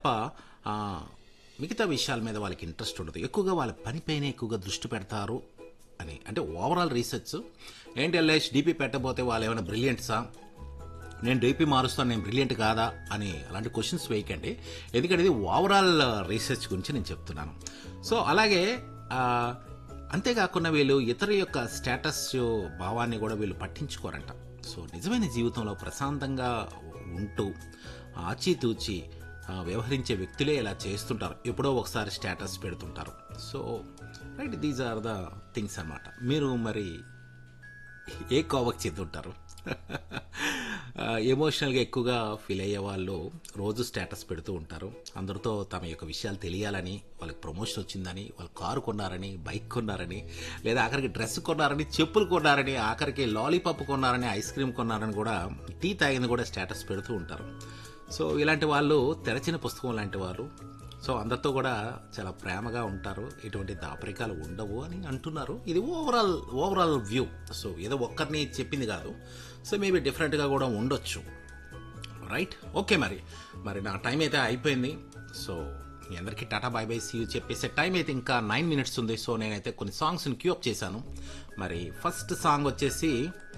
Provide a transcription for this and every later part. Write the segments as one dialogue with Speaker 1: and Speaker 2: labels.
Speaker 1: తప్ప ఆ, మిగతా విషయాల మీద వాళ్ళకి ఇంట్రెస్ట్ ఉండదు ఎక్కువగా వాళ్ళ పనిపైనే ఎక్కువగా దృష్టి పెడతారు అని అంటే ఓవరాల్ రీసెర్చ్ ఏంటి ఎల్ఐసి డీపీ పెట్టబోతే వాళ్ళు ఏమైనా బ్రిలియంట్సా నేను డీపీ మారుస్తాను నేను బ్రిలియంట్ కాదా అని అలాంటి క్వశ్చన్స్ వేయకండి ఎందుకంటే ఇది ఓవరాల్ రీసెర్చ్ గురించి నేను చెప్తున్నాను సో అలాగే ఆ, అంతేకాకుండా వీళ్ళు ఇతర యొక్క స్టేటస్ భావాన్ని కూడా వీళ్ళు పట్టించుకోరంట సో నిజమైన జీవితంలో ప్రశాంతంగా ఉంటూ ఆచితూచి ఆ, వ్యవహరించే వ్యక్తులే ఇలా చేస్తుంటారు ఎప్పుడో ఒకసారి స్టేటస్ పెడుతుంటారు so right these are the things అన్నమాట మీరు మరి ఏ కోవకు చెందుంటారు ఎమోషనల్గా ఎక్కువగా ఫీల్ అయ్యే వాళ్ళు రోజు స్టేటస్ పెడుతూ ఉంటారు అందరితో తమ యొక్క విషయాలు తెలియాలని వాళ్ళకి ప్రమోషన్ వచ్చిందని వాళ్ళు కారు కొన్నారని బైక్ కొన్నారని లేదా ఆఖరికి డ్రెస్ కొన్నారని చెప్పులు కొన్నారని ఆఖరికి లాలీపాప్ కొన్నారని ఐస్ క్రీమ్ కొన్నారని కూడా టీ తాగింది కూడా స్టేటస్ పెడుతూ ఉంటారు సో ఇలాంటి వాళ్ళు తెరచిన పుస్తకం లాంటి వారు సో అందరితో కూడా చాలా ప్రేమగా ఉంటారు ఎటువంటి దాపరికాలు ఉండవు అని అంటున్నారు ఇది ఓవరాల్ ఓవరాల్ వ్యూ సో ఏదో ఒక్కరిని చెప్పింది కాదు సో మేబీ డిఫరెంట్గా కూడా ఉండొచ్చు రైట్ ఓకే మరి మరి నా టైం అయితే అయిపోయింది సో మీ అందరికీ టాటా బాయ్ బై సీ చెప్పేసే టైం అయితే ఇంకా నైన్ మినిట్స్ ఉంది సో నేనైతే కొన్ని సాంగ్స్ని క్యూఅప్ చేశాను మరి ఫస్ట్ సాంగ్ వచ్చేసి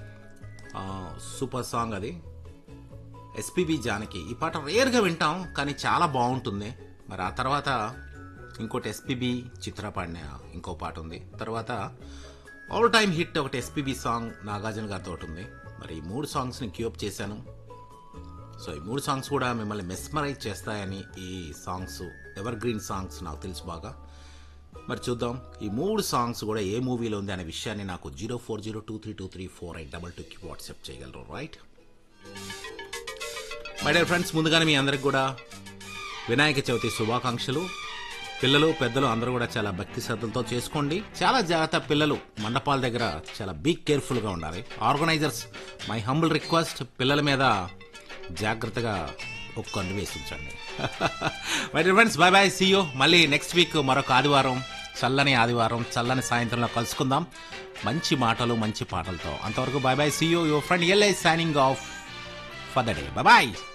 Speaker 1: సూపర్ సాంగ్ అది ఎస్పీబి జానకి ఈ పాట రేర్గా వింటాం కానీ చాలా బాగుంటుంది మరి ఆ తర్వాత ఇంకోటి ఎస్పీబి చిత్ర పాడిన ఇంకో పాట ఉంది తర్వాత ఆల్ టైమ్ హిట్ ఒకటి ఎస్పీబి సాంగ్ నాగార్జున గారితో ఒకటి ఉంది మరి ఈ మూడు సాంగ్స్ని క్యూఅప్ చేశాను సో ఈ మూడు సాంగ్స్ కూడా మిమ్మల్ని మెస్మరైజ్ చేస్తాయని ఈ సాంగ్స్ ఎవర్ గ్రీన్ సాంగ్స్ నాకు తెలుసు బాగా మరి చూద్దాం ఈ మూడు సాంగ్స్ కూడా ఏ మూవీలో ఉంది అనే విషయాన్ని నాకు zero four zero two three two three four eight double టూకి వాట్సాప్ చేయగలరు రైట్ మై డియర్ ఫ్రెండ్స్ ముందుగానే మీ అందరికి కూడా వినాయక చవితి శుభాకాంక్షలు పిల్లలు పెద్దలు అందరూ కూడా చాలా భక్తి శ్రద్ధలతో చేసుకోండి చాలా జాగ్రత్త పిల్లలు మండపాల దగ్గర చాలా బీ కేర్ఫుల్గా ఉండాలి ఆర్గనైజర్స్ మై హంబుల్ రిక్వెస్ట్ పిల్లల మీద జాగ్రత్తగా ఒక కన్ను వేసి ఉంచండి my dear friends bye bye see you మళ్ళీ నెక్స్ట్ వీక్ మరొక ఆదివారం చల్లని ఆదివారం చల్లని సాయంత్రంలో కలుసుకుందాం మంచి మాటలు మంచి పాటలతో అంతవరకు bye bye see you your friend ఎల్ఐ signing off for the day bye bye